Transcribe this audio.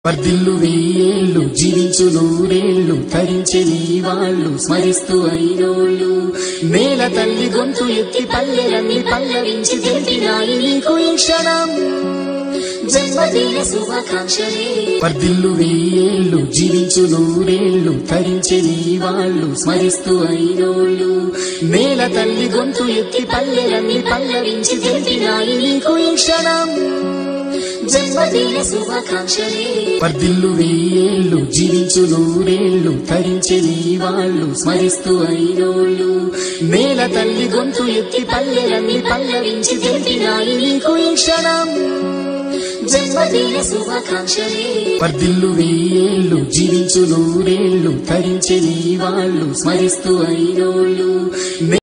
వర్ధిల్లు వెయ్యేళ్ళు జీవించు నూరేళ్ళు తరించి నీ వాళ్ళు స్మరిస్తూ అయినోళ్ళు నేల తల్లి గొంతు ఎత్తి పల్లెలన్నీ పల్లవించి తెలిపినాయి నీకు ఈ క్షణం జన్మదిన శుభాకాంక్షలే వర్ధిల్లు వెయ్యేళ్ళు జీవించు నూరేళ్ళు తరించి నీ వాళ్ళు స్మరిస్తూ అయినోళ్ళు నేల తల్లి గొంతు ఎత్తి పల్లెలన్నీ పల్లవించి తెలిపినాయి నీకు ఈ క్షణం జన్మదిన శుభాకాంక్షలే వర్ధిల్లు వెయ్యేళ్ళు జీవించు నూరేళ్ళు తరించి నీ వాళ్ళు స్మరిస్తూ అయినోళ్ళు నేల తల్లి గొంతు ఎత్తి పల్లెలన్నీ పల్లవించి తెలిపినాయి నీకు ఈ క్షణం జన్మదిన శుభాకాంక్షలే వర్ధిల్లు వెయ్యేళ్ళు జీవించు నూరేళ్ళు తరించి నీ వాళ్ళు స్మరిస్తూ అయినోళ్ళు